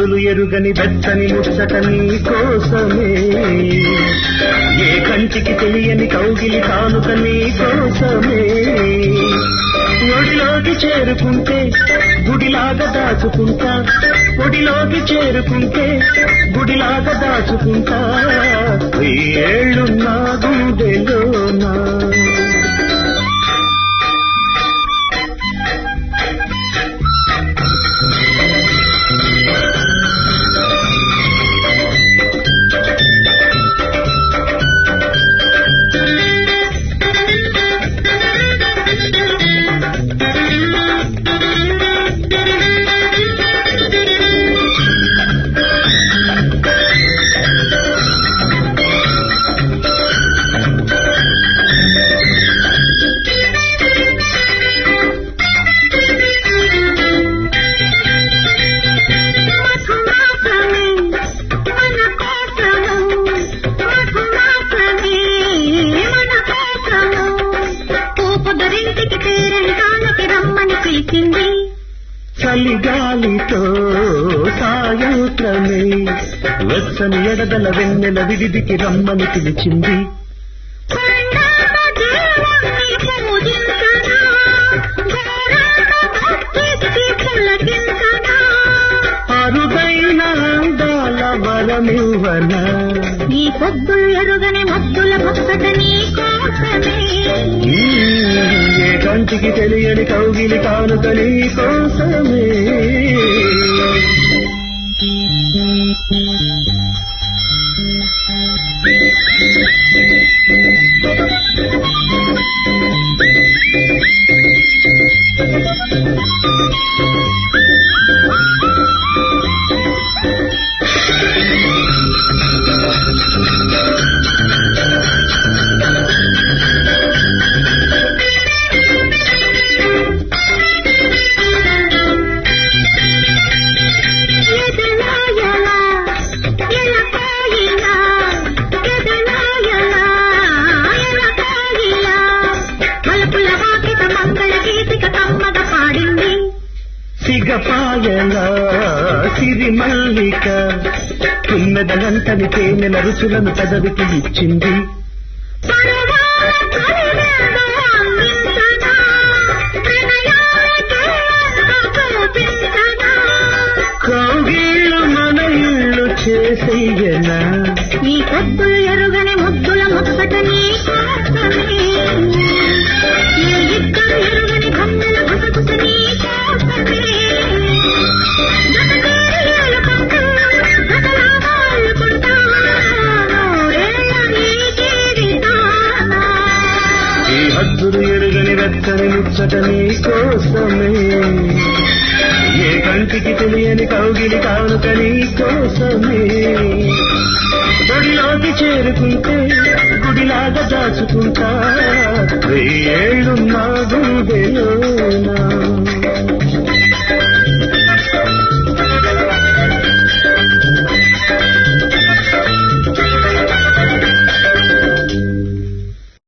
హద్దులు ఎరుగని వెచ్చని ముచ్చట నీ కోసమే ఏ కంటికి తెలియని కౌగిలి కానుక నీ కోసమే ఒడిలోకి చేరుకుంటే గుడిలాగా దాచుకుంటా ఒడిలోకి చేరుకుంటే గుడిలాగా దాచుకుంటా ఏళ్ళు నా గుండెలోనా మధుమాసమే మన కోసము మధుమాసమే మన కోసము పూపుదరింటికి పేరంటానికి రమ్మని పిలిచింది చలిగాలితో సాయంత్రమే వెచ్చని ఎడదల వెన్నెల విడిదికి రమ్మని పిలిచింది కొండాల దేవుణ్ణి పూజించనా ఘోరాల భక్తికి పులకించనా అరుదైన అందాల వరమివ్వన నీ పొద్దులు ఎరుగని మద్దుల ముచ్చట నీ కోసమే ఏ కంటికి తెలియని కౌగిలి కానుక నీ కోసమే ఎదలాయలా ఎలకాయిలా ఎదలాయలా ఎలకాయిలా మలపుల వాకిట మంగళ గీతిక కమ్మగ పాడింది సిగపాయల సిరి మల్లిక తుమ్మెదలంటని తేనెల రుచులను పెదవికి ఇచ్చింది పరవాల కరుణను అందించనా ప్రణయాల కేంద్ర చూపించనా కౌగిళ్ళు మన ఇళ్ళు చేసేయనా నీ పొద్దులు ఎరుగని ముద్దుల ముచ్చట నీ కోసమే ఈ ఇద్దరు ఎరుగని కన్నుల గుసగుస నీ కోసమే జతకేరియాల పక్కన జతలాగాలుకుంటా నూరేళ్ళ నీ జీవితానా ఈ హద్దులు ఎరుగని వెచ్చని ముచ్చట నీ కోసమే ఏ కంటికి తెలియని కౌగిలి కానుక నీ కోసమే గుడిలోకి చేరుకుంటే గుడిలాగా దాచుకుంటా ఏళ్ళు నా గుండెలోనా